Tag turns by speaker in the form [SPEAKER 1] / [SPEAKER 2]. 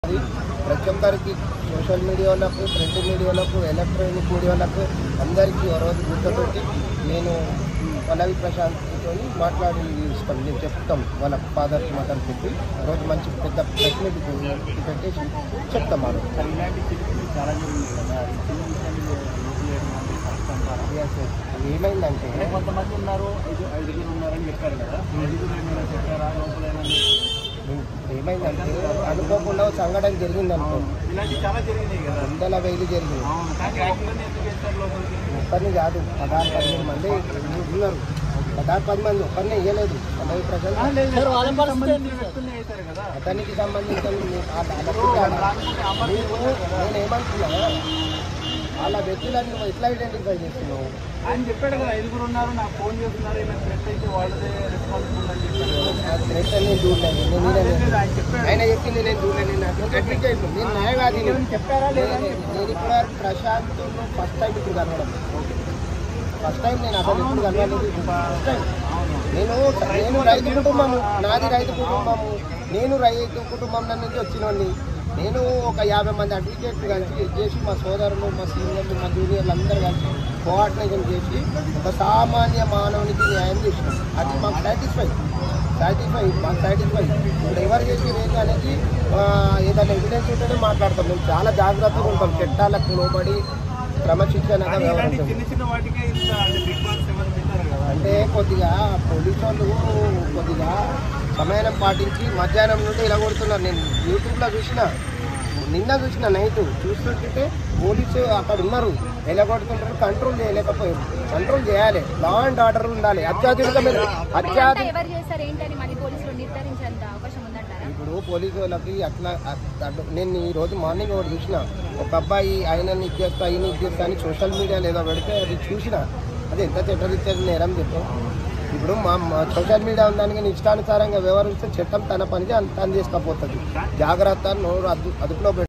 [SPEAKER 1] అది ప్రతి ఒక్కరికి సోషల్ మీడియా వాళ్ళకు ప్రింట్ మీడియా వాళ్ళకు ఎలక్ట్రానిక్ మీడియా వాళ్ళకు అందరికీ ఓ రోజు గుర్తుపెట్టి నేను పల్లవి ప్రశాంత్తో మాట్లాడి ఇస్తాం నేను చెప్తాం వాళ్ళ ఫాదర్కి మదర్ చెప్పి రోజు మంచి పెద్ద ప్రెస్ మీట్ పెట్టేసి చెప్తాం ఆ రోజు
[SPEAKER 2] సార్ ఇలాంటి చిన్న చాలా జరిగింది కదా చిన్న విషయాన్ని లోపల వేయడం అంటే కష్టం అంటారా?
[SPEAKER 1] Yes, yes. ఏమైందంటే
[SPEAKER 2] అంటే కొంతమంది ఉన్నారు ఐదు ఐదుగురు ఉన్నారని చెప్పారు కదా ఐదుగురు ఏమైనా చెప్పారా లోపల ఏమైనా
[SPEAKER 1] ఏమైందంటే అనుకోకుండా ఒక సంఘటన జరిగింది అనుకో
[SPEAKER 2] ఇలాంటి చాలా జరిగినాయి కదా
[SPEAKER 1] వందల వేలు జరిగింది
[SPEAKER 2] అవును కానీ ఒక్కరిని ఎందుకు చేస్తారు లోపలికి
[SPEAKER 1] ఒక్కరిని కాదు పదహారు పదిహేను మంది ఉన్నారు పదహారు పది మంది ఒక్కరిని వేయలేదు పల్లవి ప్రశాంత్
[SPEAKER 2] సార్ వాళ్ళ సంబంధించిన వ్యక్తుల్ని వేశారు కదా
[SPEAKER 1] అతనికి సంబంధించిన మీ- ఆ-
[SPEAKER 2] ఇప్పుడు
[SPEAKER 1] వాళ్ళకి
[SPEAKER 2] వాళ్ళు రాకపోతే అమలు
[SPEAKER 1] నీకు నేను ఏమంటున్నా వాళ్ళ వ్యక్తులను నువ్వు ఎట్లా ఐడెంటిఫై చేస్తున్నావు
[SPEAKER 2] ఆయన చెప్పాడు కదా ఐదుగురు ఉన్నారు నాకు ఫోన్ చేస్తున్నారు ఏమైనా థ్రెట్ అయితే వాళ్ళదే రెస్పాన్సిబుల్ అని చెప్పారు కదా.
[SPEAKER 1] ఆ థ్రెట్ నేను చూడలేదు నేను
[SPEAKER 2] లేదు,
[SPEAKER 1] వినలేదు.
[SPEAKER 2] లేదు, ఆయన చెప్పాడు
[SPEAKER 1] ఆయన చెప్పింది నేను చూడలేదు నాకు అడ్మిట్ నేను న్యాయవాది
[SPEAKER 2] ఏమైనా చెప్పారా లేదా అని
[SPEAKER 1] నేను నేను ఇప్పుడు ప్రశాంత్ ఫస్ట్ టైం ఇప్పుడు కలవడం ఫస్ట్ టైం నేను అసలు ఇప్పుడు కలవలేదు ఫస్ట్ టైం
[SPEAKER 2] అవును
[SPEAKER 1] నేను నేను రైతు కుటుంబము నాది రైతు కుటుంబము నేను రైతు కుటుంబం నుంచి వచ్చినోడిని నేను ఒక యాభై మంది అడ్వకేట్లు కలిసి చేసి మా సోదరులు మా సీనియర్లు మా జూనియర్లు అందరూ కలిసి కోఆర్డినేషన్ చేసి ఒక సామాన్య మానవునికి న్యాయం చేసినాం అది మాకు సాటిస్ఫై సాటిస్ఫై మాకు సాటిస్ఫై ఇప్పుడు ఎవరు చేసి ఏంటి అనేది ఆ, ఏదైనా ఎవిడెన్స్ ఉంటేనే మాట్లాడతాం మేము చాలా జాగ్రత్తగా ఉంటాం చట్టాలకు లోబడి క్రమశిక్షణగా
[SPEAKER 2] కానీ ఇలాంటి
[SPEAKER 1] వ్యవహరిస్తాం
[SPEAKER 2] చిన్న చిన్న వాటికే ఇంత అంటే బిగ్ బాస్ ఎవరు పెట్టారు కదా
[SPEAKER 1] అంటే కొద్దిగా పోలీసు వాళ్ళు కొద్దిగా సమయం పాటించి మధ్యాహ్నం నుండి ఇలా కొడుతున్నారు నేను యూట్యూబ్లో చూసిన నిన్న చూసిన నైట్ చూస్తుంటే పోలీసు అక్కడ ఉన్నారు ఎలా కొడుతుంటారు కంట్రోల్ చేయలేకపోయారు కంట్రోల్ చేయాలి లా అండ్ ఆర్డర్ ఉండాలి అత్యాధునికమైన
[SPEAKER 3] ఇదంతా
[SPEAKER 1] అత్యాధునిక
[SPEAKER 3] ఎవరు చేస్తారు ఏంటని మళ్ళీ పోలీసులు నిర్ధారించేంత అవకాశం ఉందంటారా
[SPEAKER 1] ఇప్పుడు పోలీసు వాళ్ళకి అట్లా అట్- అటు- నేను ఈ రోజు మార్నింగ్ ఒకటి చూసిన ఒక అబ్బాయి ఆయనని ఇచ్చేస్తా ఈయన ఇచ్చేస్తా అని సోషల్ మీడియాలో ఏదో పెడితే అది చూసిన అది ఎంత చట్టరీత్యాది నేరం చెప్పాం ఇప్పుడు మా మా సోషల్ మీడియా ఉందానికి ఇష్టానుసారంగా వ్యవహరిస్తే చట్టం తన పనికి తను తీసుకపోతుంది జాగ్రత్త నోరు అదు అదుపులో పెట్టు